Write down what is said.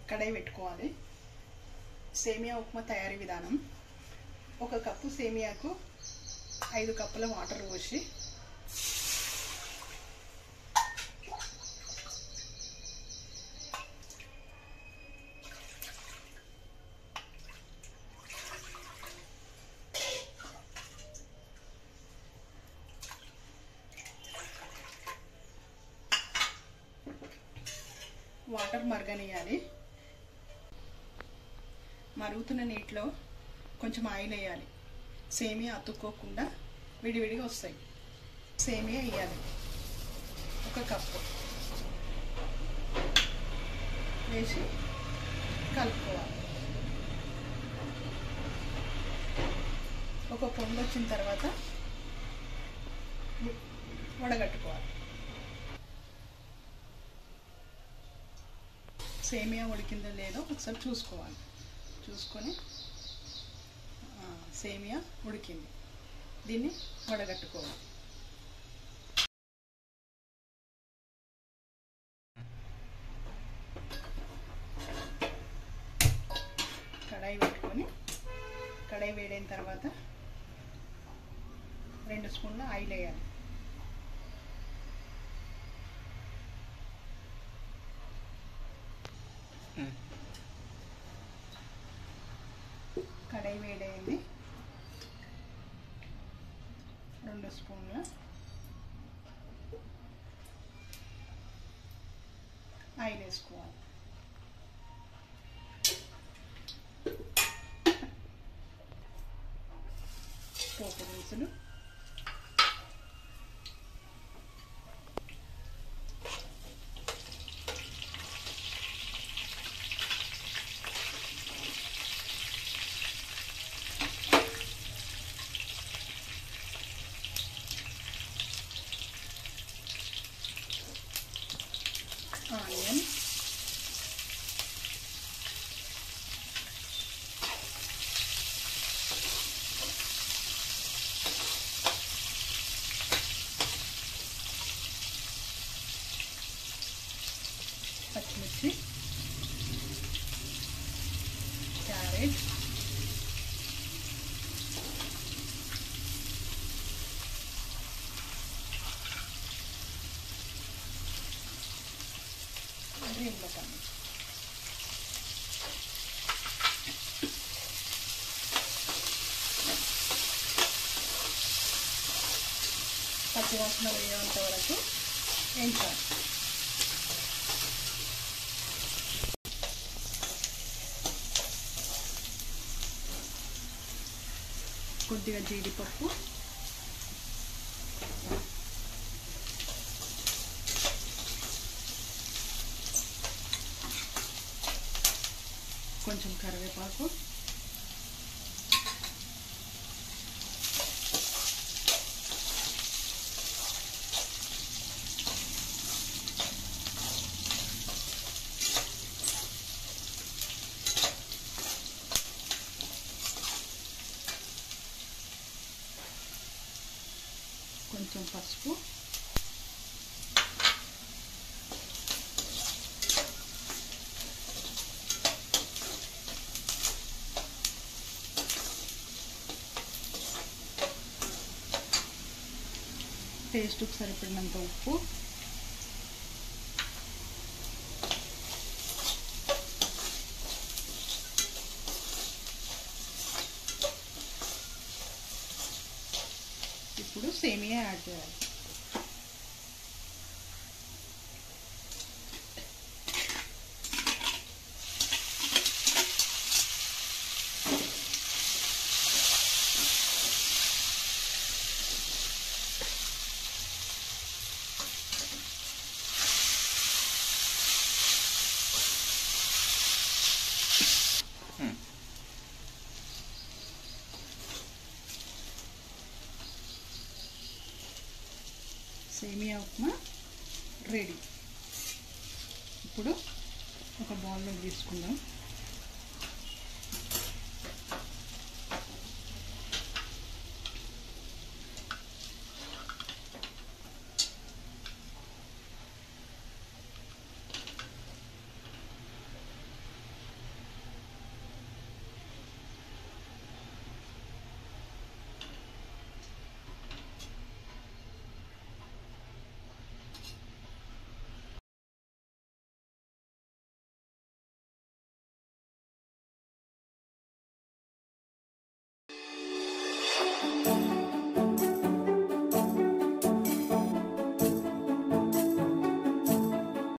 కడాయి పెట్టుకోవాలి సేమియా ఉప్మా తయారీ విధానం ఒక కప్పు సేమియాకు ఐదు కప్పుల వాటర్ పోసి వాటర్ మరగనియాలి మరుగుతున్న నీటిలో కొంచెం ఆయిల్ వేయాలి సేమియా అతుక్కోకుండా విడివిడిగా వస్తాయి సేమియా వేయాలి ఒక కప్పు వేసి కలుపుకోవాలి ఒక పొంగు వచ్చిన తర్వాత వడగట్టుకోవాలి సేమియా ఉడికిందో లేదో ఒకసారి చూసుకోవాలి చూసుకొని ఆ, సేమియా ఉడికింది దీన్ని వడగట్టుకోవాలి కడాయి పెట్టుకొని కడాయి వేడైన తర్వాత రెండు స్పూన్ల ఆయిల్ వేయాలి కడాయి వేడైంది రెండు స్పూన్ల ఆయిల్ వేసుకోవాలి పోపు దినుసులు ఆనియన్ పచ్చిమిర్చి క్యారెట్ గ్రీన్ బటానీ పచ్చివాసన వేయేంత వరకు వేయించాలి కొద్దిగా జీడిపప్పు కొంచెం కరివేపాకు కొంచెం పసుపు టేస్ట్కి సరిపడినంత ఉప్పు ఇప్పుడు సేమియా యాడ్ చేయాలి సేమియా ఉప్మా రెడీ ఇప్పుడు ఒక బౌల్లో తీసుకుందాం